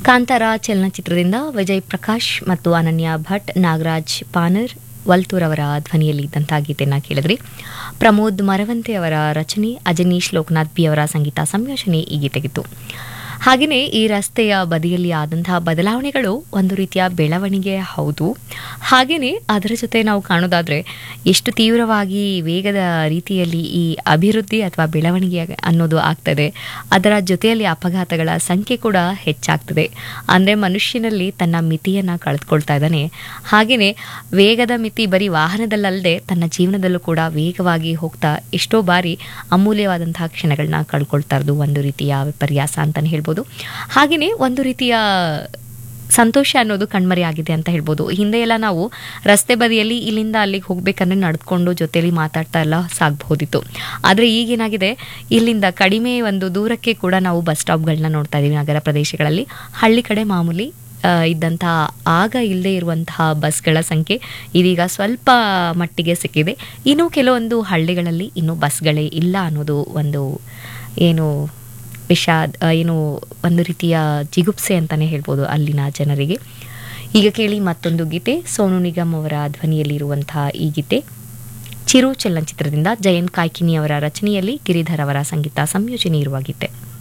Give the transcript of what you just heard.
ಕಾಂತಾರ ಚಲನಚಿತ್ರದಿಂದ ವಿಜಯ್ ಪ್ರಕಾಶ್ ಮತ್ತು ಅನನ್ಯ ಭಟ್ ನಾಗರಾಜ್ ಪಾನರ್ ವಲ್ತೂರ್ ಅವರ ಧ್ವನಿಯಲ್ಲಿ ಇದ್ದಂತಹ ಗೀತೆಯನ್ನು ಕೇಳಿದ್ರಿ ಪ್ರಮೋದ್ ಮರವಂತೆ ಅವರ ರಚನೆ ಅಜನೀಶ್ ಲೋಕನಾಥ್ ಬಿ ಅವರ ಸಂಗೀತ ಸಂಯೋಜನೆ ಈ ಗೀತೆಗಿತ್ತು ಹಾಗೆಯೇ ಈ ರಸ್ತೆಯ ಬದಿಯಲ್ಲಿ ಆದಂತಹ ಬದಲಾವಣೆಗಳು ಒಂದು ರೀತಿಯ ಬೆಳವಣಿಗೆ ಹೌದು ಹಾಗೆಯೇ ಅದರ ಜೊತೆ ನಾವು ಕಾಣೋದಾದರೆ ಎಷ್ಟು ತೀವ್ರವಾಗಿ ವೇಗದ ರೀತಿಯಲ್ಲಿ ಈ ಅಭಿವೃದ್ಧಿ ಅಥವಾ ಬೆಳವಣಿಗೆ ಅನ್ನೋದು ಆಗ್ತದೆ ಅದರ ಜೊತೆಯಲ್ಲಿ ಅಪಘಾತಗಳ ಸಂಖ್ಯೆ ಕೂಡ ಹೆಚ್ಚಾಗ್ತದೆ ಅಂದರೆ ಮನುಷ್ಯನಲ್ಲಿ ತನ್ನ ಮಿತಿಯನ್ನು ಕಳೆದುಕೊಳ್ತಾ ಇದ್ದಾನೆ ಹಾಗೆಯೇ ವೇಗದ ಮಿತಿ ಬರೀ ವಾಹನದಲ್ಲದೆ ತನ್ನ ಜೀವನದಲ್ಲೂ ಕೂಡ ವೇಗವಾಗಿ ಹೋಗ್ತಾ ಎಷ್ಟೋ ಬಾರಿ ಅಮೂಲ್ಯವಾದಂತಹ ಕ್ಷಣಗಳನ್ನ ಕಳ್ಕೊಳ್ತಾ ಇರೋದು ಒಂದು ರೀತಿಯ ವಿಪರ್ಯಾಸ ಅಂತಲೇ ಹೇಳ್ಬೋದು ಹಾಗೆಯೇ ಒಂದು ರೀತಿಯ ಸಂತೋಷ ಅನ್ನೋದು ಕಣ್ಮರೆಯಾಗಿದೆ ಅಂತ ಹೇಳ್ಬೋದು ಹಿಂದೆ ಎಲ್ಲ ನಾವು ರಸ್ತೆ ಬದಿಯಲ್ಲಿ ಇಲ್ಲಿಂದ ಅಲ್ಲಿಗೆ ಹೋಗ್ಬೇಕಂದ್ರೆ ನಡೆದುಕೊಂಡು ಜೊತೆಲಿ ಮಾತಾಡ್ತಾ ಎಲ್ಲ ಸಾಗಬಹುದಿತ್ತು ಆದರೆ ಈಗೇನಾಗಿದೆ ಇಲ್ಲಿಂದ ಕಡಿಮೆ ಒಂದು ದೂರಕ್ಕೆ ಕೂಡ ನಾವು ಬಸ್ ಸ್ಟಾಪ್ಗಳನ್ನ ನೋಡ್ತಾ ಇದ್ದೀವಿ ನಗರ ಪ್ರದೇಶಗಳಲ್ಲಿ ಹಳ್ಳಿ ಕಡೆ ಮಾಮೂಲಿ ಆ, ಇದ್ದಂತಹ ಆಗ ಇಲ್ಲದೆ ಇರುವಂತಹ ಬಸ್ಗಳ ಸಂಖ್ಯೆ ಇದೀಗ ಸ್ವಲ್ಪ ಮಟ್ಟಿಗೆ ಸಿಕ್ಕಿದೆ ಇನ್ನು ಕೆಲವೊಂದು ಹಳ್ಳಿಗಳಲ್ಲಿ ಇನ್ನೂ ಬಸ್ಗಳೇ ಇಲ್ಲ ಅನ್ನೋದು ಒಂದು ಏನು ವಿಷಾದ್ ಆ, ಏನು ಒಂದು ರೀತಿಯ ಜಿಗುಪ್ಸೆ ಅಂತಲೇ ಹೇಳ್ಬೋದು ಅಲ್ಲಿನ ಜನರಿಗೆ ಈಗ ಕೇಳಿ ಮತ್ತೊಂದು ಗೀತೆ ಸೋನು ನಿಗಮ್ ಅವರ ಧ್ವನಿಯಲ್ಲಿರುವಂತಹ ಈ ಗೀತೆ ಚಿರು ಚಲನಚಿತ್ರದಿಂದ ಜಯಂತ್ ಕಾಯ್ಕಿನಿ ಅವರ ರಚನೆಯಲ್ಲಿ ಗಿರಿಧರ್ ಅವರ ಸಂಗೀತ ಸಂಯೋಜನೆ ಇರುವ ಗೀತೆ